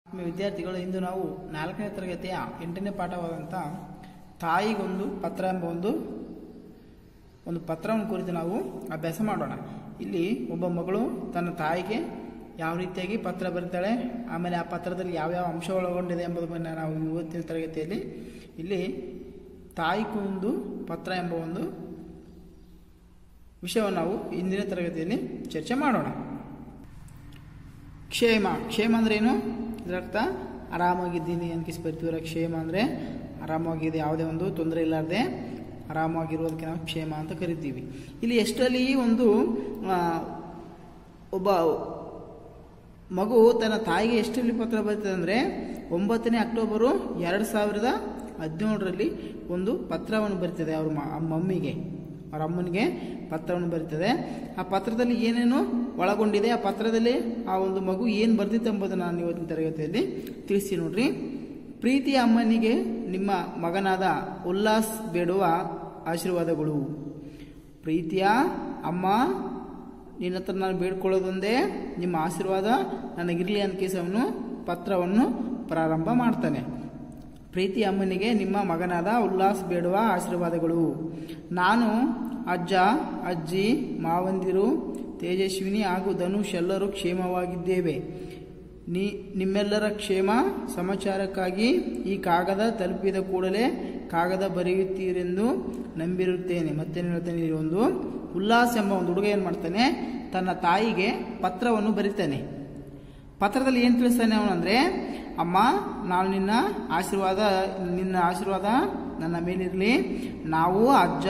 ವಿದ್ಯಾರ್ಥಿಗಳು ಇಂದು ನಾವು ನಾಲ್ಕನೇ ತರಗತಿಯ ಎಂಟನೇ ಪಾಠವಾದಂಥ ತಾಯಿಗೊಂದು ಪತ್ರ ಎಂಬ ಒಂದು ಒಂದು ಪತ್ರವನ್ನು ಕುರಿತು ನಾವು ಅಭ್ಯಾಸ ಮಾಡೋಣ ಇಲ್ಲಿ ಒಬ್ಬ ಮಗಳು ತನ್ನ ತಾಯಿಗೆ ಯಾವ ರೀತಿಯಾಗಿ ಪತ್ರ ಬರೀತಾಳೆ ಆಮೇಲೆ ಆ ಪತ್ರದಲ್ಲಿ ಯಾವ್ಯಾವ ಅಂಶ ಒಳಗೊಂಡಿದೆ ಎಂಬುದನ್ನು ನಾವು ಇವತ್ತಿನ ತರಗತಿಯಲ್ಲಿ ಇಲ್ಲಿ ತಾಯಿಗೊಂದು ಪತ್ರ ಎಂಬ ಒಂದು ವಿಷಯವನ್ನು ನಾವು ಇಂದಿನ ತರಗತಿಯಲ್ಲಿ ಚರ್ಚೆ ಮಾಡೋಣ ಕ್ಷೇಮ ಕ್ಷೇಮ ಅಂದ್ರೆ ಏನು ಇದರರ್ಥ ಆರಾಮಾಗಿದ್ದೀನಿ ಅನ್ಕಿಸಿ ಬರ್ತೀವಲ್ಲ ಕ್ಷೇಮ ಅಂದರೆ ಆರಾಮಾಗಿದೆ ಯಾವುದೇ ಒಂದು ತೊಂದರೆ ಇಲ್ಲಾರ್ದೆ ಆರಾಮಾಗಿರೋದಕ್ಕೆ ನಾವು ಕ್ಷೇಮ ಅಂತ ಕರಿತೀವಿ ಇಲ್ಲಿ ಎಷ್ಟರಲ್ಲಿ ಒಂದು ಆ, ಒಬ್ಬ ಮಗು ತನ್ನ ತಾಯಿಗೆ ಎಷ್ಟರಲ್ಲಿ ಪತ್ರ ಬರ್ತದೆ ಅಂದರೆ ಒಂಬತ್ತನೇ ಅಕ್ಟೋಬರು ಎರಡು ಸಾವಿರದ ಹದಿನೇಳರಲ್ಲಿ ಒಂದು ಪತ್ರವನ್ನು ಬರ್ತದೆ ಅವ್ರ ಮ ಮಮ್ಮಿಗೆ ಅವ್ರ ಅಮ್ಮನಿಗೆ ಪತ್ರವನ್ನು ಬರೀತದೆ ಆ ಪತ್ರದಲ್ಲಿ ಏನೇನು ಒಳಗೊಂಡಿದೆ ಆ ಪತ್ರದಲ್ಲಿ ಆ ಒಂದು ಮಗು ಏನು ಬರ್ದಿತ್ತು ಎಂಬುದನ್ನು ನಾನು ಇವತ್ತಿನ ತರಗತಿಯಲ್ಲಿ ತಿಳಿಸಿ ನೋಡ್ರಿ ಪ್ರೀತಿಯ ಅಮ್ಮನಿಗೆ ನಿಮ್ಮ ಮಗನಾದ ಉಲ್ಲಾಸ್ ಬೇಡುವ ಆಶೀರ್ವಾದಗಳು ಪ್ರೀತಿಯ ಅಮ್ಮ ನಿನ್ನ ಹತ್ರ ನಾನು ಬೇಡ್ಕೊಳ್ಳೋದೊಂದೇ ನಿಮ್ಮ ಆಶೀರ್ವಾದ ನನಗಿರಲಿ ಅಂತ ಕೇಸಿ ಅವನು ಪತ್ರವನ್ನು ಪ್ರಾರಂಭ ಮಾಡ್ತಾನೆ ಪ್ರೀತಿ ಅಮ್ಮನಿಗೆ ನಿಮ್ಮ ಮಗನಾದ ಉಲ್ಲಾಸ್ ಬೇಡುವ ಆಶೀರ್ವಾದಗಳು ನಾನು ಅಜ್ಜ ಅಜ್ಜಿ ಮಾವಂದಿರು ತೇಜಸ್ವಿನಿ ಹಾಗೂ ಧನುಷ್ ಎಲ್ಲರೂ ಕ್ಷೇಮವಾಗಿದ್ದೇವೆ ನೀ ನಿಮ್ಮೆಲ್ಲರ ಕ್ಷೇಮ ಸಮಾಚಾರಕ್ಕಾಗಿ ಈ ಕಾಗದ ತಲುಪಿದ ಕೂಡಲೇ ಕಾಗದ ಬರೆಯುತ್ತೀರೆಂದು ನಂಬಿರುತ್ತೇನೆ ಮತ್ತೇನು ಹೇಳ್ತಾನೆ ಇಲ್ಲಿ ಒಂದು ಉಲ್ಲಾಸ್ ಎಂಬ ಒಂದು ಹುಡುಗ ಏನು ಮಾಡ್ತಾನೆ ತನ್ನ ತಾಯಿಗೆ ಪತ್ರವನ್ನು ಬರೀತಾನೆ ಪತ್ರದಲ್ಲಿ ಏನು ತಿಳಿಸ್ತಾನೆ ಅವನಂದ್ರೆ ಅಮ್ಮ ನಾನು ನಿನ್ನ ಆಶೀರ್ವಾದ ನಿನ್ನ ಆಶೀರ್ವಾದ ನನ್ನ ಮೇಲಿರಲಿ ನಾವು ಅಜ್ಜ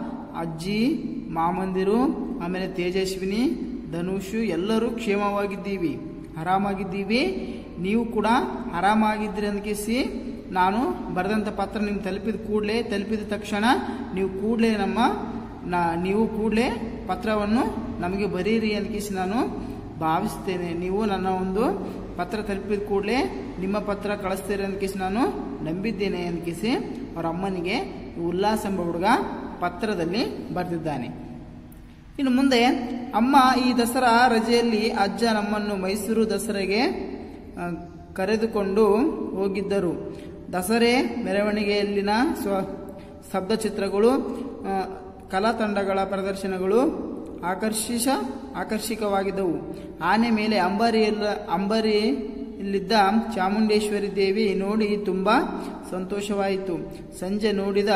ಅಜ್ಜಿ ಮಾಮಂದಿರು ಆಮೇಲೆ ತೇಜಸ್ವಿನಿ ಧನುಷು ಎಲ್ಲರೂ ಕ್ಷೇಮವಾಗಿದ್ದೀವಿ ಆರಾಮಾಗಿದ್ದೀವಿ ನೀವು ಕೂಡ ಆರಾಮಾಗಿದ್ದೀರಿ ಅಂದ್ಕಿಸಿ ನಾನು ಬರೆದಂಥ ಪತ್ರ ನಿಮ್ಗೆ ತಲುಪಿದ ಕೂಡಲೇ ತಲುಪಿದ ತಕ್ಷಣ ನೀವು ಕೂಡಲೇ ನಮ್ಮ ನಾ ನೀವು ಕೂಡಲೇ ಪತ್ರವನ್ನು ನಮಗೆ ಬರೀರಿ ಅಂದ್ಕಿಸಿ ನಾನು ಭಾವಿಸ್ತೇನೆ ನೀವು ನನ್ನ ಒಂದು ಪತ್ರ ತಲುಪಿದ ಕೂಡಲೇ ನಿಮ್ಮ ಪತ್ರ ಕಳಿಸ್ತೀರಿ ಅಂದ್ಕಿಸಿ ನಾನು ನಂಬಿದ್ದೇನೆ ಅಂದ್ಕಿಸಿ ಅವರ ಅಮ್ಮನಿಗೆ ಈ ಉಲ್ಲಾಸ್ ಎಂಬ ಹುಡುಗ ಪತ್ರದಲ್ಲಿ ಬರೆದಿದ್ದಾನೆ ಇನ್ನು ಮುಂದೆ ಅಮ್ಮ ಈ ದಸರಾ ರಜೆಯಲ್ಲಿ ಅಜ್ಜ ನಮ್ಮನ್ನು ಮೈಸೂರು ದಸರೆಗೆ ಆ, ಕರೆದುಕೊಂಡು ಹೋಗಿದ್ದರು ದಸರೆ ಮೆರವಣಿಗೆಯಲ್ಲಿನ ಸ್ವ ಶಬ್ದ ಚಿತ್ರಗಳು ಆ, ಕಲಾ ತಂಡಗಳ ಪ್ರದರ್ಶನಗಳು ಆಕರ್ಷಿಸ ಆಕರ್ಷಕವಾಗಿದ್ದವು ಆನೆ ಮೇಲೆ ಅಂಬಾರಿಯಲ್ಲ ಅಂಬಾರಿಯಲ್ಲಿದ್ದ ಚಾಮುಂಡೇಶ್ವರಿ ದೇವಿ ನೋಡಿ ತುಂಬ ಸಂತೋಷವಾಯಿತು ಸಂಜೆ ನೋಡಿದ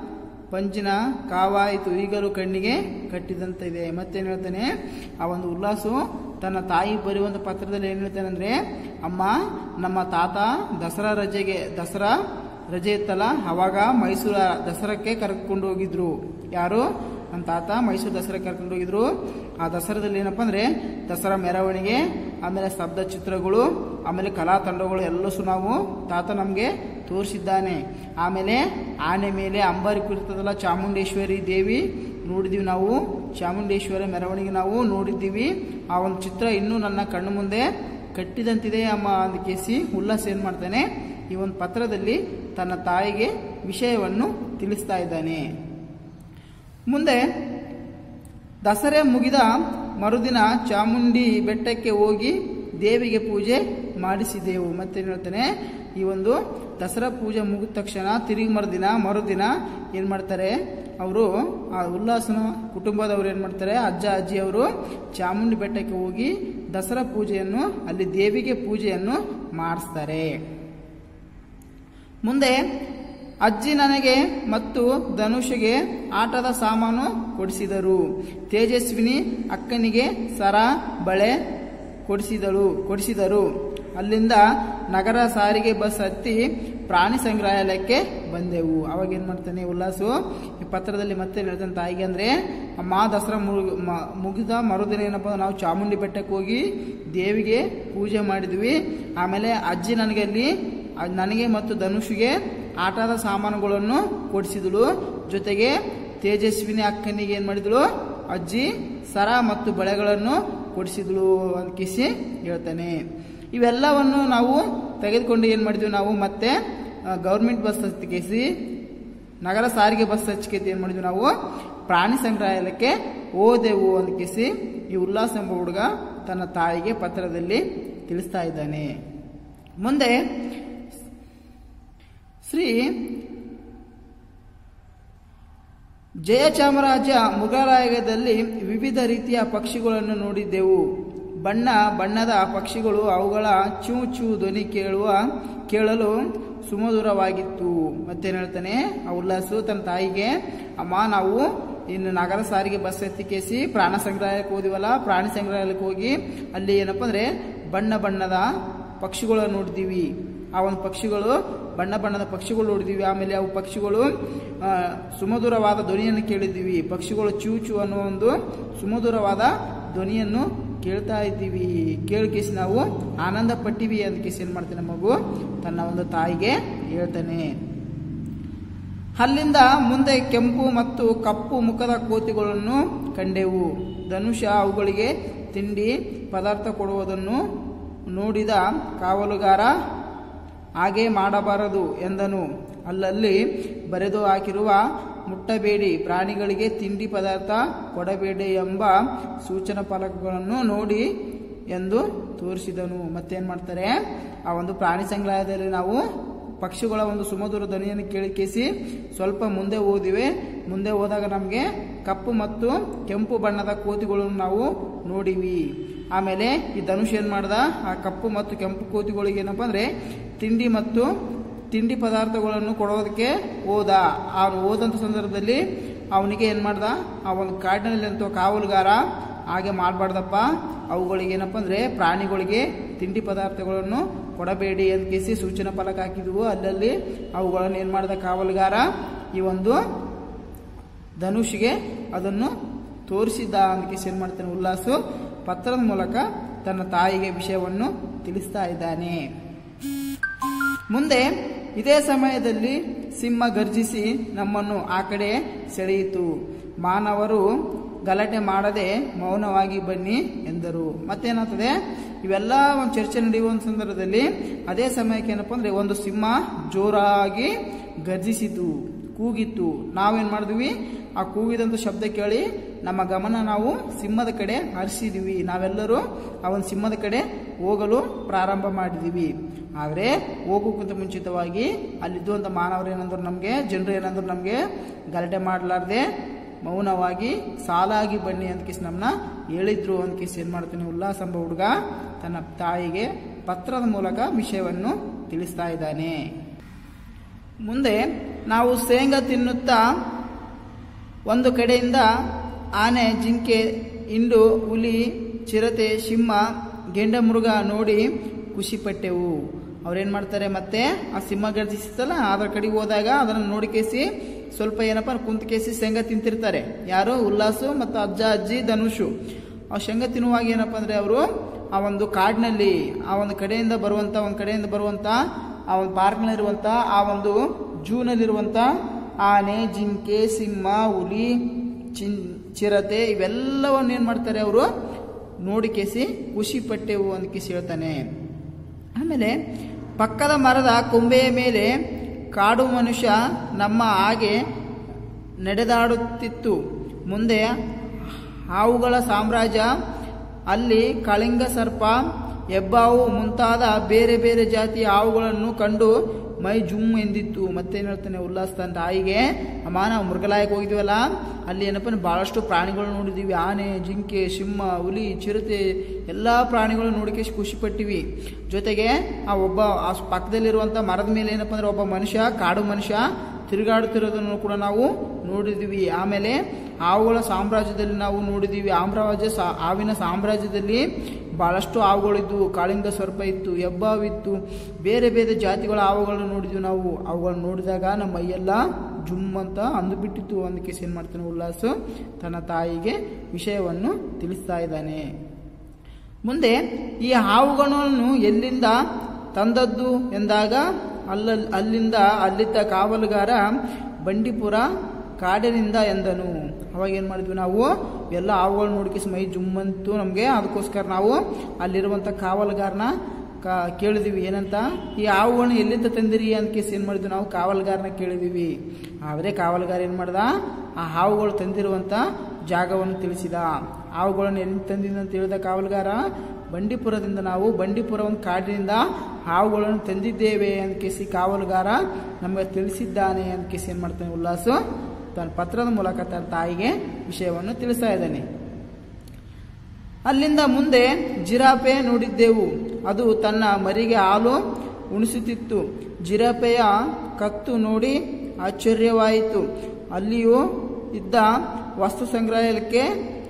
ಪಂಚಿನ ಕಾವಾಯಿತು ಈಗಲೂ ಕಣ್ಣಿಗೆ ಕಟ್ಟಿದಂತಿದೆ ಮತ್ತೇನು ಹೇಳ್ತಾನೆ ಆ ಒಂದು ಉಲ್ಲಾಸು ತನ್ನ ತಾಯಿ ಬರೆಯುವಂಥ ಪತ್ರದಲ್ಲಿ ಏನು ಹೇಳ್ತಾನೆ ಅಂದರೆ ಅಮ್ಮ ನಮ್ಮ ತಾತ ದಸರಾ ರಜೆಗೆ ದಸರಾ ರಜೆ ಇತ್ತಲ್ಲ ಅವಾಗ ಮೈಸೂರ ದಸರಾಕ್ಕೆ ಕರ್ಕೊಂಡು ಹೋಗಿದ್ರು ಯಾರು ನಮ್ಮ ತಾತ ಮೈಸೂರು ದಸರಾ ಕರ್ಕೊಂಡು ಹೋಗಿದ್ರು ಆ ದಸರಾದಲ್ಲಿ ಏನಪ್ಪ ಅಂದರೆ ದಸರಾ ಮೆರವಣಿಗೆ ಆಮೇಲೆ ಸ್ತಬ್ಧ ಚಿತ್ರಗಳು ಆಮೇಲೆ ಕಲಾ ತಂಡಗಳು ಎಲ್ಲಸು ನಾವು ತಾತ ನಮಗೆ ತೋರಿಸಿದ್ದಾನೆ ಆಮೇಲೆ ಆನೆ ಮೇಲೆ ಅಂಬಾರಿ ಕುರಿತದಲ್ಲ ಚಾಮುಂಡೇಶ್ವರಿ ದೇವಿ ನೋಡಿದ್ದೀವಿ ನಾವು ಚಾಮುಂಡೇಶ್ವರಿ ಮೆರವಣಿಗೆ ನಾವು ನೋಡಿದ್ದೀವಿ ಆ ಒಂದು ಚಿತ್ರ ಇನ್ನೂ ನನ್ನ ಕಣ್ಣು ಮುಂದೆ ಕಟ್ಟಿದಂತಿದೆ ಅಮ್ಮ ಅಂದ ಕೇಸಿ ಉಲ್ಲಾಸ್ ಏನು ಮಾಡ್ತಾನೆ ಈ ಒಂದು ಪತ್ರದಲ್ಲಿ ತನ್ನ ತಾಯಿಗೆ ವಿಷಯವನ್ನು ತಿಳಿಸ್ತಾ ಇದ್ದಾನೆ ಮುಂದೆ ದಸರೆ ಮುಗಿದ ಮರುದಿನ ಚಾಮುಂಡಿ ಬೆಟ್ಟಕ್ಕೆ ಹೋಗಿ ದೇವಿಗೆ ಪೂಜೆ ಮಾಡಿಸಿದೆವು ಮತ್ತೇನು ಹೇಳ್ತಾನೆ ಈ ಒಂದು ದಸರಾ ಪೂಜೆ ಮುಗಿದ ತಕ್ಷಣ ತಿರುಗಿ ಮರುದಿನ ಮರುದಿನ ಏನು ಮಾಡ್ತಾರೆ ಅವರು ಆ ಉಲ್ಲಾಸನ ಕುಟುಂಬದವರು ಏನು ಮಾಡ್ತಾರೆ ಅಜ್ಜ ಅಜ್ಜಿ ಅವರು ಚಾಮುಂಡಿ ಬೆಟ್ಟಕ್ಕೆ ಹೋಗಿ ದಸರಾ ಪೂಜೆಯನ್ನು ಅಲ್ಲಿ ದೇವಿಗೆ ಪೂಜೆಯನ್ನು ಮಾಡಿಸ್ತಾರೆ ಮುಂದೆ ಅಜ್ಜಿ ನನಗೆ ಮತ್ತು ಧನುಷಿಗೆ ಆಟದ ಸಾಮಾನು ಕೊಡಿಸಿದರು ತೇಜಸ್ವಿನಿ ಅಕ್ಕನಿಗೆ ಸರ ಬಳೆ ಕೊಡಿಸಿದಳು ಕೊಡಿಸಿದರು ಅಲ್ಲಿಂದ ನಗರ ಸಾರಿಗೆ ಬಸ್ ಹತ್ತಿ ಪ್ರಾಣಿ ಸಂಗ್ರಹಾಲಯಕ್ಕೆ ಬಂದೆವು ಅವಾಗ ಏನು ಮಾಡ್ತಾನೆ ಉಲ್ಲಾಸು ಈ ಪತ್ರದಲ್ಲಿ ಮತ್ತೆ ಹೇಳ್ತಾನೆ ತಾಯಿಗೆ ಅಂದರೆ ಅಮ್ಮ ದಸರಾ ಮುಗಿ ಮ- ಮುಗಿದ ಮರುದಿನ ಏನಪ್ಪ ನಾವು ಚಾಮುಂಡಿ ಬೆಟ್ಟಕ್ಕೆ ಹೋಗಿ ದೇವಿಗೆ ಪೂಜೆ ಮಾಡಿದ್ವಿ ಆಮೇಲೆ ಅಜ್ಜಿ ನನಗೆ ಅಲ್ಲಿ ಅದ್ ನನಗೆ ಮತ್ತು ಧನುಷಿಗೆ ಆಟದ ಸಾಮಾನುಗಳನ್ನು ಕೊಡಿಸಿದಳು ಜೊತೆಗೆ ತೇಜಸ್ವಿನಿ ಅಕ್ಕನಿಗೆ ಏನು ಮಾಡಿದಳು ಅಜ್ಜಿ ಸರ ಮತ್ತು ಬಳೆಗಳನ್ನು ಕೊಡಿಸಿದಳು ಅಂಕಿಸಿ ಹೇಳ್ತಾನೆ ಇವೆಲ್ಲವನ್ನು ನಾವು ತೆಗೆದುಕೊಂಡು ಏನು ಮಾಡಿದ್ವಿ ನಾವು ಮತ್ತೆ ಗೌರ್ಮೆಂಟ್ ಬಸ್ ಹಚ್ಚಿಕೇಸಿ ನಗರ ಸಾರಿಗೆ ಬಸ್ ಹಚ್ಚಿಕೇತಿ ಏನು ಮಾಡಿದ್ವಿ ನಾವು ಪ್ರಾಣಿ ಸಂಗ್ರಹಾಲಯಕ್ಕೆ ಹೋದೆವು ಅಂದ್ಕಿಸಿ ಈ ಉಲ್ಲಾಸ್ ಎಂಬ ಹುಡುಗ ತನ್ನ ತಾಯಿಗೆ ಪತ್ರದಲ್ಲಿ ತಿಳಿಸ್ತಾ ಇದ್ದಾನೆ ಮುಂದೆ ಶ್ರೀ ಜಯಚಾಮರಾಜ ಮೃಗಾಲಯದಲ್ಲಿ ವಿವಿಧ ರೀತಿಯ ಪಕ್ಷಿಗಳನ್ನು ನೋಡಿದ್ದೆವು ಬಣ್ಣ ಬಣ್ಣದ ಪಕ್ಷಿಗಳು ಅವುಗಳ ಚೂ ಚೂ ಧ್ವನಿ ಕೇಳುವ ಕೇಳಲು ಸುಮಧುರವಾಗಿತ್ತು ಮತ್ತೇನು ಹೇಳ್ತಾನೆ ಆ ಉಲ್ಲಾಸು ತನ್ನ ತಾಯಿಗೆ ಅಮ್ಮ ನಾವು ಇನ್ನು ನಗರ ಸಾರಿಗೆ ಬಸ್ ಎತ್ತಿಕೇಸಿ ಪ್ರಾಣ ಸಂಗ್ರಹಾಲಯಕ್ಕೆ ಹೋದಿವಲ್ಲ ಪ್ರಾಣಿ ಸಂಗ್ರಹಾಲಯಕ್ಕೆ ಹೋಗಿ ಅಲ್ಲಿ ಏನಪ್ಪ ಅಂದ್ರೆ ಬಣ್ಣ ಬಣ್ಣದ ಪಕ್ಷಿಗಳನ್ನು ನೋಡಿದೀವಿ ಆ ಒಂದು ಪಕ್ಷಿಗಳು ಬಣ್ಣ ಬಣ್ಣದ ಪಕ್ಷಿಗಳು ನೋಡಿದೀವಿ ಆಮೇಲೆ ಅವು ಪಕ್ಷಿಗಳು ಆ, ಸುಮಧುರವಾದ ಧ್ವನಿಯನ್ನು ಕೇಳಿದ್ದೀವಿ ಪಕ್ಷಿಗಳು ಚೂ ಚೂ ಅನ್ನೋ ಒಂದು ಸುಮಧುರವಾದ ಧ್ವನಿಯನ್ನು ಕೇಳ್ತಾ ಇದ್ದೀವಿ ಕೇಳಿಕೇಸಿ ನಾವು ಆನಂದ ಪಟ್ಟಿವಿ ಅಂತ ಕೇಸಿ ಏನ್ ಮಾಡ್ತಾನೆ ಮಗು ತನ್ನ ಒಂದು ತಾಯಿಗೆ ಹೇಳ್ತಾನೆ ಅಲ್ಲಿಂದ ಮುಂದೆ ಕೆಂಪು ಮತ್ತು ಕಪ್ಪು ಮುಖದ ಕೋತಿಗಳನ್ನು ಕಂಡೆವು ಧನುಷ ಅವುಗಳಿಗೆ ತಿಂಡಿ ಪದಾರ್ಥ ಕೊಡುವುದನ್ನು ನೋಡಿದ ಕಾವಲುಗಾರ ಹಾಗೆ ಮಾಡಬಾರದು ಎಂದನು ಅಲ್ಲಲ್ಲಿ ಬರೆದು ಹಾಕಿರುವ ಮುಟ್ಟಬೇಡಿ ಪ್ರಾಣಿಗಳಿಗೆ ತಿಂಡಿ ಪದಾರ್ಥ ಕೊಡಬೇಡಿ ಎಂಬ ಸೂಚನಾ ಫಲಕಗಳನ್ನು ನೋಡಿ ಎಂದು ತೋರಿಸಿದನು ಮತ್ತೇನ್ ಮಾಡ್ತಾರೆ ಆ ಒಂದು ಪ್ರಾಣಿ ಸಂಗ್ರಹಾಲಯದಲ್ಲಿ ನಾವು ಪಕ್ಷಿಗಳ ಒಂದು ಸುಮಧುರ ಧ್ವನಿಯನ್ನು ಕೇಳಿಕೇಸಿ ಸ್ವಲ್ಪ ಮುಂದೆ ಹೋದಿವೆ ಮುಂದೆ ಹೋದಾಗ ನಮಗೆ ಕಪ್ಪು ಮತ್ತು ಕೆಂಪು ಬಣ್ಣದ ಕೋತಿಗಳನ್ನು ನಾವು ನೋಡಿವಿ ಆಮೇಲೆ ಈ ಧನುಷ್ ಏನ್ ಮಾಡ್ದ ಆ ಕಪ್ಪು ಮತ್ತು ಕೆಂಪು ಕೋತಿಗಳಿಗೆ ಏನಪ್ಪ ಅಂದ್ರೆ ತಿಂಡಿ ಮತ್ತು ತಿಂಡಿ ಪದಾರ್ಥಗಳನ್ನು ಕೊಡೋದಕ್ಕೆ ಹೋದ ಆ ಹೋದಂಥ ಸಂದರ್ಭದಲ್ಲಿ ಅವನಿಗೆ ಏನು ಮಾಡ್ದ ಆ ಒಂದು ಕಾಡಿನಲ್ಲಿ ಅಂತ ಕಾವಲುಗಾರ ಹಾಗೆ ಮಾಡಬಾರ್ದಪ್ಪ ಅವುಗಳಿಗೆ ಏನಪ್ಪ ಅಂದರೆ ಪ್ರಾಣಿಗಳಿಗೆ ತಿಂಡಿ ಪದಾರ್ಥಗಳನ್ನು ಕೊಡಬೇಡಿ ಅಂತ ಕೇಸಿ ಸೂಚನಾ ಫಲಕ ಹಾಕಿದ್ವು ಅಲ್ಲಲ್ಲಿ ಅವುಗಳನ್ನು ಏನು ಮಾಡಿದ ಕಾವಲುಗಾರ ಈ ಒಂದು ಧನುಷ್ಗೆ ಅದನ್ನು ತೋರಿಸಿದ್ದ ಅಂತ ಕೇಸಿ ಏನು ಮಾಡ್ತಾನೆ ಉಲ್ಲಾಸು ಪತ್ರದ ಮೂಲಕ ತನ್ನ ತಾಯಿಗೆ ವಿಷಯವನ್ನು ತಿಳಿಸ್ತಾ ಇದ್ದಾನೆ ಮುಂದೆ ಇದೇ ಸಮಯದಲ್ಲಿ ಸಿಂಹ ಗರ್ಜಿಸಿ ನಮ್ಮನ್ನು ಆ ಕಡೆ ಸೆಳೆಯಿತು ಮಾನವರು ಗಲಾಟೆ ಮಾಡದೆ ಮೌನವಾಗಿ ಬನ್ನಿ ಎಂದರು ಮತ್ತೇನಾಗ್ತದೆ ಇವೆಲ್ಲ ಒಂದು ಚರ್ಚೆ ನಡೆಯುವ ಒಂದು ಸಂದರ್ಭದಲ್ಲಿ ಅದೇ ಸಮಯಕ್ಕೆ ಏನಪ್ಪ ಅಂದ್ರೆ ಒಂದು ಸಿಂಹ ಜೋರಾಗಿ ಗರ್ಜಿಸಿತು ಕೂಗಿತ್ತು ನಾವೇನ್ ಮಾಡಿದ್ವಿ ಆ ಕೂಗಿದಂಥ ಶಬ್ದ ಕೇಳಿ ನಮ್ಮ ಗಮನ ನಾವು ಸಿಂಹದ ಕಡೆ ಹರಿಸಿದೀವಿ ನಾವೆಲ್ಲರೂ ಆ ಒಂದು ಸಿಂಹದ ಕಡೆ ಹೋಗಲು ಪ್ರಾರಂಭ ಮಾಡಿದೀವಿ ಆದರೆ ಹೋಗೋಕ್ಕಿಂತ ಮುಂಚಿತವಾಗಿ ಅಲ್ಲಿದ್ದುವಂಥ ಮಾನವರು ಏನಂದ್ರು ನಮಗೆ ಜನರು ಏನಂದ್ರು ನಮಗೆ ಗಲಾಟೆ ಮಾಡಲಾರ್ದೆ ಮೌನವಾಗಿ ಸಾಲಾಗಿ ಬನ್ನಿ ಅಂತ ಕಿಸ್ ನಮ್ಮನ್ನ ಹೇಳಿದ್ರು ಅಂತ ಕಿಸ್ ಏನು ಮಾಡ್ತಾನೆ ಉಲ್ಲಾಸ ಎಂಬ ಹುಡುಗ ತನ್ನ ತಾಯಿಗೆ ಪತ್ರದ ಮೂಲಕ ವಿಷಯವನ್ನು ತಿಳಿಸ್ತಾ ಇದ್ದಾನೆ ಮುಂದೆ ನಾವು ಶೇಂಗಾ ತಿನ್ನುತ್ತಾ ಒಂದು ಕಡೆಯಿಂದ ಆನೆ ಜಿಂಕೆ ಇಂಡು ಹುಲಿ ಚಿರತೆ ಸಿಂಹ ಗೆಂಡಮೃಗ ನೋಡಿ ಖುಷಿಪಟ್ಟೆವು ಅವ್ರೇನ್ ಮಾಡ್ತಾರೆ ಮತ್ತೆ ಆ ಸಿಂಹ ಗರ್ಜಿಸುತ್ತಲ್ಲ ಅದರ ಕಡೆಗೆ ಹೋದಾಗ ಅದನ್ನು ನೋಡಿಕೇಸಿ ಸ್ವಲ್ಪ ಏನಪ್ಪ ಕುಂತ್ಕೇಸಿ ಶೇಂಗಾ ತಿಂತಿರ್ತಾರೆ ಯಾರು ಉಲ್ಲಾಸು ಮತ್ತು ಅಜ್ಜ ಅಜ್ಜಿ ಧನುಷು ಆ ಶೇಂಗಾ ತಿನ್ನುವಾಗ ಏನಪ್ಪ ಅಂದ್ರೆ ಅವರು ಆ ಒಂದು ಕಾಡಿನಲ್ಲಿ ಆ ಒಂದು ಕಡೆಯಿಂದ ಬರುವಂತ ಒಂದು ಕಡೆಯಿಂದ ಬರುವಂತ ಆ ಒಂದು ಪಾರ್ಕ್ನಲ್ಲಿರುವಂತ ಆ ಒಂದು ಜೂನಲ್ಲಿರುವಂತ ಆನೆ ಜಿಂಕೆ ಸಿಂಹ ಹುಲಿ ಚಿನ್ ಚಿರತೆ ಇವೆಲ್ಲವನ್ನು ಏನು ಮಾಡ್ತಾರೆ ಅವರು ನೋಡಿ ಕೇಸಿ ಖುಷಿ ಪಟ್ಟೆವು ಅಂತ ಕೇಸಿ ಹೇಳ್ತಾನೆ ಆಮೇಲೆ ಪಕ್ಕದ ಮರದ ಕೊಂಬೆಯ ಮೇಲೆ ಕಾಡು ಮನುಷ್ಯ ನಮ್ಮ ಹಾಗೆ ನಡೆದಾಡುತ್ತಿತ್ತು ಮುಂದೆ ಹಾವುಗಳ ಸಾಮ್ರಾಜ್ಯ ಅಲ್ಲಿ ಕಳಿಂಗ ಸರ್ಪ ಹೆಬ್ಬಾವು ಮುಂತಾದ ಬೇರೆ ಬೇರೆ ಜಾತಿಯ ಹಾವುಗಳನ್ನು ಕಂಡು ಮೈ ಜುಮ್ ಎಂದಿತ್ತು ಮತ್ತೇನು ಹೇಳ್ತಾನೆ ಉಲ್ಲಾಸ ತನ್ನ ತಾಯಿಗೆ ಅಮ್ಮ ನಾವು ಮೃಗಲಾಯಕ್ಕೆ ಹೋಗಿದ್ವಲ್ಲ ಅಲ್ಲಿ ಏನಪ್ಪ ಅಂದ್ರೆ ಬಹಳಷ್ಟು ಪ್ರಾಣಿಗಳು ನೋಡಿದೀವಿ ಆನೆ ಜಿಂಕೆ ಸಿಂಹ ಹುಲಿ ಚಿರತೆ ಎಲ್ಲ ಪ್ರಾಣಿಗಳು ನೋಡಿಕೆ ಖುಷಿ ಪಟ್ಟಿವಿ ಜೊತೆಗೆ ಆ ಒಬ್ಬ ಆ ಪಕ್ಕದಲ್ಲಿರುವಂಥ ಮರದ ಮೇಲೆ ಏನಪ್ಪ ಅಂದ್ರೆ ಒಬ್ಬ ಮನುಷ್ಯ ಕಾಡು ಮನುಷ್ಯ ತಿರುಗಾಡುತ್ತಿರೋದನ್ನು ಕೂಡ ನಾವು ನೋಡಿದ್ವಿ ಆಮೇಲೆ ಹಾವುಗಳ ಸಾಮ್ರಾಜ್ಯದಲ್ಲಿ ನಾವು ನೋಡಿದೀವಿ ಆಮ್ರಾಜ್ಯ ಸಾ ಹಾವಿನ ಸಾಮ್ರಾಜ್ಯದಲ್ಲಿ ಬಹಳಷ್ಟು ಹಾವುಗಳಿದ್ವು ಕಾಳಿಂಗ ಸರ್ಪ ಇತ್ತು ಹೆಬ್ಬಾವಿತ್ತು ಬೇರೆ ಬೇರೆ ಜಾತಿಗಳ ಹಾವುಗಳನ್ನು ನೋಡಿದ್ವಿ ನಾವು ಅವುಗಳನ್ನು ನೋಡಿದಾಗ ನಮ್ಮ ಮೈಯೆಲ್ಲ ಜುಮ್ ಅಂತ ಅಂದುಬಿಟ್ಟಿತ್ತು ಅಂದಕ್ಕೆ ಏನು ಮಾಡ್ತಾನೆ ಉಲ್ಲಾಸು ತನ್ನ ತಾಯಿಗೆ ವಿಷಯವನ್ನು ತಿಳಿಸ್ತಾ ಇದ್ದಾನೆ ಮುಂದೆ ಈ ಹಾವುಗಳನ್ನು ಎಲ್ಲಿಂದ ತಂದದ್ದು ಎಂದಾಗ ಅಲ್ಲ ಅಲ್ಲಿಂದ ಅಲ್ಲಿದ್ದ ಕಾವಲುಗಾರ ಬಂಡೀಪುರ ಕಾಡಿನಿಂದ ಎಂದನು ಅವಾಗ ಏನು ಮಾಡಿದ್ವಿ ನಾವು ಎಲ್ಲ ಹಾವುಗಳು ನೋಡ್ಕಿಸಿ ಮೈ ಜುಮ್ಮಂತು ನಮಗೆ ಅದಕ್ಕೋಸ್ಕರ ನಾವು ಅಲ್ಲಿರುವಂಥ ಕಾವಲುಗಾರನ ಕಾ ಕೇಳಿದ್ವಿ ಏನಂತ ಈ ಹಾವುಗಳನ್ನ ಎಲ್ಲಿಂದ ತಂದಿರಿ ಅಂತ ಕೇಸ್ ಏನು ಮಾಡಿದ್ವಿ ನಾವು ಕಾವಲುಗಾರನ ಕೇಳಿದೀವಿ ಆದರೆ ಕಾವಲುಗಾರ ಏನು ಮಾಡ್ದ ಆ ಹಾವುಗಳು ತಂದಿರುವಂಥ ಜಾಗವನ್ನು ತಿಳಿಸಿದ ಹಾವುಗಳನ್ನು ಎಲ್ಲಿಂದ ತಂದಿದ್ದ ಅಂತ ಹೇಳಿದ ಕಾವಲುಗಾರ ಬಂಡೀಪುರದಿಂದ ನಾವು ಬಂಡೀಪುರ ಒಂದು ಕಾಡಿನಿಂದ ಹಾವುಗಳನ್ನು ತಂದಿದ್ದೇವೆ ಅಂತ ಕೇಸಿ ಕಾವಲುಗಾರ ನಮಗೆ ತಿಳಿಸಿದ್ದಾನೆ ಅಂತ ಕೇಸಿ ಏನು ಮಾಡ್ತಾನೆ ಉಲ್ಲಾಸು ತನ್ನ ಪತ್ರದ ಮೂಲಕ ತನ್ನ ತಾಯಿಗೆ ವಿಷಯವನ್ನು ತಿಳಿಸ್ತಾ ಇದ್ದಾನೆ ಅಲ್ಲಿಂದ ಮುಂದೆ ಜಿರಾಪೆ ನೋಡಿದ್ದೆವು ಅದು ತನ್ನ ಮರಿಗೆ ಹಾಲು ಉಣಿಸುತ್ತಿತ್ತು ಜಿರಾಪೆಯ ಕತ್ತು ನೋಡಿ ಆಶ್ಚರ್ಯವಾಯಿತು ಅಲ್ಲಿಯೂ ಇದ್ದ ವಸ್ತು ಸಂಗ್ರಹಾಲಯಕ್ಕೆ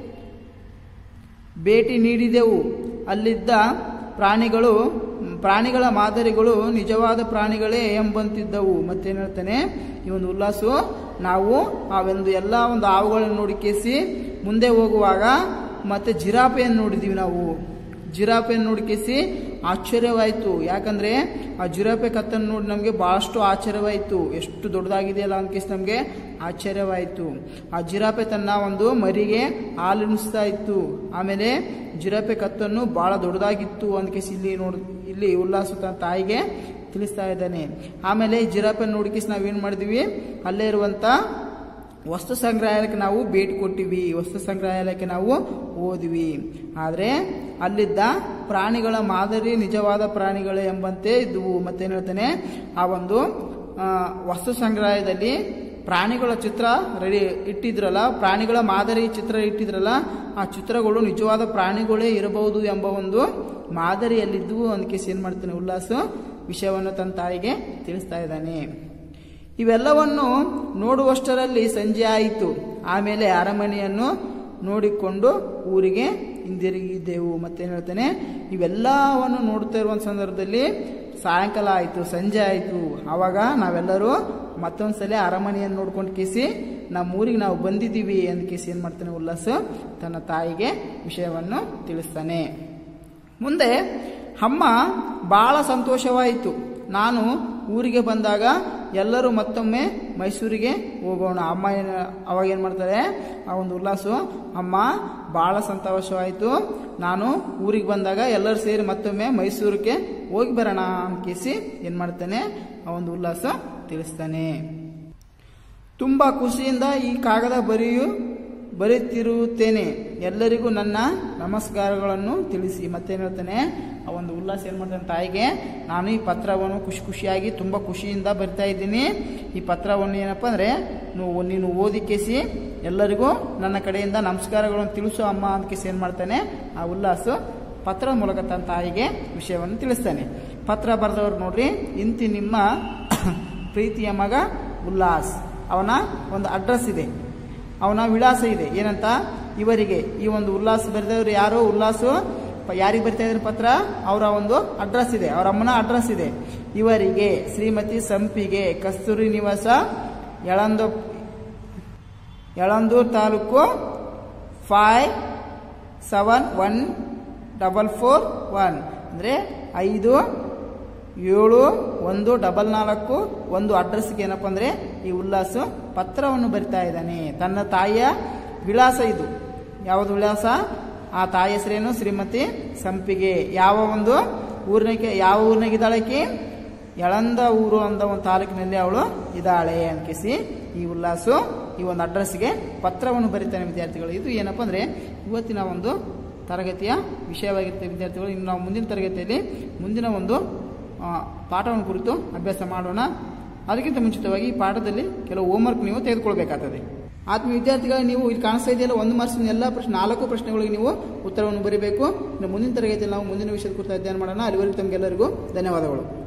ಭೇಟಿ ನೀಡಿದೆವು ಅಲ್ಲಿದ್ದ ಪ್ರಾಣಿಗಳು ಪ್ರಾಣಿಗಳ ಮಾದರಿಗಳು ನಿಜವಾದ ಪ್ರಾಣಿಗಳೇ ಎಂಬಂತಿದ್ದವು ಮತ್ತೇನು ಹೇಳ್ತಾನೆ ಈ ಒಂದು ಉಲ್ಲಾಸು ನಾವು ಆ ಒಂದು ಎಲ್ಲ ಒಂದು ಹಾವುಗಳನ್ನು ನೋಡಿ ಕೇಸಿ ಮುಂದೆ ಹೋಗುವಾಗ ಮತ್ತೆ ಜಿರಾಪೆಯನ್ನು ನೋಡಿದೀವಿ ನಾವು ಜಿರಾಪೆಯನ್ನು ನೋಡಿ ಕೇಸಿ ಆಶ್ಚರ್ಯವಾಯಿತು ಯಾಕಂದ್ರೆ ಆ ಜಿರಾಪೆ ಕತ್ತನ್ನು ನೋಡಿ ನಮಗೆ ಬಹಳಷ್ಟು ಆಶ್ಚರ್ಯವಾಯಿತು ಎಷ್ಟು ದೊಡ್ಡದಾಗಿದೆಯಲ್ಲ ಅಂತ ಕೇಸಿ ನಮಗೆ ಆಶ್ಚರ್ಯವಾಯಿತು ಆ ಜಿರಾಪೆ ತನ್ನ ಒಂದು ಮರಿಗೆ ಹಾಲುಣಿಸ್ತಾ ಇತ್ತು ಆಮೇಲೆ ಜಿರಾಪೆ ಕತ್ತನ್ನು ಬಹಳ ದೊಡ್ಡದಾಗಿತ್ತು ಅಂತ ಕೇಸಿ ಇಲ್ಲಿ ನೋಡ್ ಇಲ್ಲಿ ಉಲ್ಲಾಸ ತನ್ನ ತಾಯಿಗೆ ತಿಳಿಸ್ತಾ ಇದ್ದಾನೆ ಆಮೇಲೆ ಈ ಜಿರಾಪೆ ನೋಡಿ ಕೇಸಿ ನಾವೇನು ಮಾಡಿದ್ವಿ ಅಲ್ಲೇ ಇರುವಂತ ವಸ್ತು ಸಂಗ್ರಹಾಲಯಕ್ಕೆ ನಾವು ಭೇಟಿ ಕೊಟ್ಟಿವಿ ವಸ್ತು ಸಂಗ್ರಹಾಲಯಕ್ಕೆ ನಾವು ಹೋದ್ವಿ ಆದರೆ ಅಲ್ಲಿದ್ದ ಪ್ರಾಣಿಗಳ ಮಾದರಿ ನಿಜವಾದ ಪ್ರಾಣಿಗಳೇ ಎಂಬಂತೆ ಇದ್ವು ಮತ್ತೇನು ಹೇಳ್ತಾನೆ ಆ ಒಂದು ಆ, ವಸ್ತು ಸಂಗ್ರಹಾಲಯದಲ್ಲಿ ಪ್ರಾಣಿಗಳ ಚಿತ್ರ ರೆಡಿ ಇಟ್ಟಿದ್ರಲ್ಲ ಪ್ರಾಣಿಗಳ ಮಾದರಿ ಚಿತ್ರ ಇಟ್ಟಿದ್ರಲ್ಲ ಆ ಚಿತ್ರಗಳು ನಿಜವಾದ ಪ್ರಾಣಿಗಳೇ ಇರಬಹುದು ಎಂಬ ಒಂದು ಮಾದರಿಯಲ್ಲಿದ್ವು ಅದಕ್ಕೆ ಏನು ಮಾಡ್ತಾನೆ ಉಲ್ಲಾಸ ವಿಷಯವನ್ನು ತನ್ನ ತಾಯಿಗೆ ತಿಳಿಸ್ತಾ ಇದ್ದಾನೆ ಇವೆಲ್ಲವನ್ನು ನೋಡುವಷ್ಟರಲ್ಲಿ ಸಂಜೆ ಆಯಿತು ಆಮೇಲೆ ಅರಮನೆಯನ್ನು ನೋಡಿಕೊಂಡು ಊರಿಗೆ ಹಿಂದಿರುಗಿದ್ದೆವು ಮತ್ತೇನು ಹೇಳ್ತಾನೆ ಇವೆಲ್ಲವನ್ನು ನೋಡ್ತಾ ಇರುವ ಸಂದರ್ಭದಲ್ಲಿ ಸಾಯಂಕಾಲ ಆಯಿತು ಸಂಜೆ ಆಯಿತು ಆವಾಗ ನಾವೆಲ್ಲರೂ ಮತ್ತೊಂದ್ಸಲ ಅರಮನೆಯನ್ನು ನೋಡ್ಕೊಂಡು ಕೇಸಿ ನಮ್ಮ ಊರಿಗೆ ನಾವು ಬಂದಿದ್ದೀವಿ ಅಂತ ಕೇಸಿ ಏನು ಮಾಡ್ತಾನೆ ಉಲ್ಲಾಸ ತನ್ನ ತಾಯಿಗೆ ವಿಷಯವನ್ನು ತಿಳಿಸ್ತಾನೆ ಮುಂದೆ ಅಮ್ಮ ಬಹಳ ಸಂತೋಷವಾಯಿತು ನಾನು ಊರಿಗೆ ಬಂದಾಗ ಎಲ್ಲರೂ ಮತ್ತೊಮ್ಮೆ ಮೈಸೂರಿಗೆ ಹೋಗೋಣ ಅಮ್ಮ ಏನು ಅವಾಗ ಏನು ಮಾಡ್ತಾರೆ ಆ ಒಂದು ಉಲ್ಲಾಸು ಅಮ್ಮ ಭಾಳ ಸಂತೋಷವಾಯಿತು ನಾನು ಊರಿಗೆ ಬಂದಾಗ ಎಲ್ಲರೂ ಸೇರಿ ಮತ್ತೊಮ್ಮೆ ಮೈಸೂರಿಗೆ ಹೋಗಿ ಬರೋಣ ಅಂತ ಕೇಸಿ ಏನು ಮಾಡ್ತಾನೆ ಆ ಒಂದು ಉಲ್ಲಾಸ ತಿಳಿಸ್ತಾನೆ ತುಂಬ ಖುಷಿಯಿಂದ ಈ ಕಾಗದ ಬರೆಯು ಬರೆಯುತ್ತಿರುತ್ತೇನೆ ಎಲ್ಲರಿಗೂ ನನ್ನ ನಮಸ್ಕಾರಗಳನ್ನು ತಿಳಿಸಿ ಮತ್ತೇನು ಹೇಳ್ತಾನೆ ಆ ಒಂದು ಉಲ್ಲಾಸ ಏನು ಮಾಡ್ತಾನೆ ತಾಯಿಗೆ ನಾನು ಈ ಪತ್ರವನ್ನು ಖುಷಿ ಖುಷಿಯಾಗಿ ತುಂಬ ಖುಷಿಯಿಂದ ಬರಿತಾ ಇದ್ದೀನಿ ಈ ಪತ್ರವನ್ನು ಏನಪ್ಪ ಅಂದರೆ ನೀವು ನೀನು ಓದಿ ಕೇಸಿ ಎಲ್ಲರಿಗೂ ನನ್ನ ಕಡೆಯಿಂದ ನಮಸ್ಕಾರಗಳನ್ನು ತಿಳಿಸು ಅಮ್ಮ ಅಂತ ಕೇಸಿ ಏನು ಮಾಡ್ತಾನೆ ಆ ಉಲ್ಲಾಸ ಪತ್ರದ ಮೂಲಕ ತನ್ನ ತಾಯಿಗೆ ವಿಷಯವನ್ನು ತಿಳಿಸ್ತಾನೆ ಪತ್ರ ಬರೆದವ್ರು ನೋಡ್ರಿ ಇಂತಿ ನಿಮ್ಮ ಪ್ರೀತಿಯ ಮಗ ಉಲ್ಲಾಸ್ ಅವನ ಒಂದು ಅಡ್ರೆಸ್ ಇದೆ ಅವನ ವಿಳಾಸ ಇದೆ ಏನಂತ ಇವರಿಗೆ ಈ ಒಂದು ಉಲ್ಲಾಸ ಬರೆದವರು ಯಾರು ಉಲ್ಲಾಸು ಪ- ಯಾರಿಗೆ ಬರಿತಾ ಇದ್ದಾರೆ ಪತ್ರ ಅವರ ಒಂದು ಅಡ್ರೆಸ್ ಇದೆ ಅವರ ಅಮ್ಮನ ಅಡ್ರೆಸ್ ಇದೆ ಇವರಿಗೆ ಶ್ರೀಮತಿ ಸಂಪಿಗೆ ಕಸ್ತೂರಿ ನಿವಾಸ ಯಳಂದ Yelandur taluk five seven one double four one ಅಂದರೆ ಐದು ಏಳು ಒಂದು ಡಬಲ್ ನಾಲ್ಕು ಒಂದು ಅಡ್ರೆಸ್ಗೆ ಏನಪ್ಪ ಅಂದರೆ ಈ ಉಲ್ಲಾಸ ಪತ್ರವನ್ನು ಬರಿತಾ ಇದ್ದಾನೆ ತನ್ನ ತಾಯಿಯ ವಿಳಾಸ ಇದು ಯಾವುದು ವಿಳಾಸ ಆ ತಾಯಿ ಹೆಸರೇನು ಶ್ರೀಮತಿ ಸಂಪಿಗೆ ಯಾವ ಒಂದು ಊರಿನಕ್ಕೆ ಯಾವ ಊರಿನಾಗಿದ್ದಾಳಕಿ ಯಳಂದ ಊರು ಅಂತ ಒಂದು ತಾಲೂಕಿನಲ್ಲಿ ಅವಳು ಇದ್ದಾಳೆ ಅನ್ಕಿಸಿ ಈ ಉಲ್ಲಾಸು ಈ ಒಂದು ಅಡ್ರೆಸ್ಗೆ ಪತ್ರವನ್ನು ಬರೀತಾನೆ ವಿದ್ಯಾರ್ಥಿಗಳು ಇದು ಏನಪ್ಪ ಅಂದರೆ ಇವತ್ತಿನ ಒಂದು ತರಗತಿಯ ವಿಷಯವಾಗಿರುತ್ತೆ ವಿದ್ಯಾರ್ಥಿಗಳು ಇನ್ನು ನಾವು ಮುಂದಿನ ತರಗತಿಯಲ್ಲಿ ಮುಂದಿನ ಒಂದು ಆ, ಪಾಠವನ್ನು ಕುರಿತು ಅಭ್ಯಾಸ ಮಾಡೋಣ ಅದಕ್ಕಿಂತ ಮುಂಚಿತವಾಗಿ ಈ ಪಾಠದಲ್ಲಿ ಕೆಲವು ಹೋಮ್ವರ್ಕ್ ನೀವು ತೆಗೆದುಕೊಳ್ಬೇಕಾಗ್ತದೆ ಆತ್ಮೀಯ ವಿದ್ಯಾರ್ಥಿಗಳು ನೀವು ಇಲ್ಲಿ ಕಾಣಿಸ್ತಾ ಇದೆಯಲ್ಲ ಒಂದು ಮಾರ್ಕ್ಸಿನ ಎಲ್ಲ ಪ್ರಶ್ನೆ ನಾಲ್ಕು ಪ್ರಶ್ನೆಗಳಿಗೆ ನೀವು ಉತ್ತರವನ್ನು ಬರೀಬೇಕು ಇನ್ನು ಮುಂದಿನ ತರಗತಿಯಲ್ಲಿ ನಾವು ಮುಂದಿನ ವಿಷಯದ ಕುರಿತು ಅಧ್ಯಯನ ಮಾಡೋಣ ಅಲ್ಲಿವರೆಗೂ ತಮಗೆಲ್ಲರಿಗೂ ಧನ್ಯವಾದಗಳು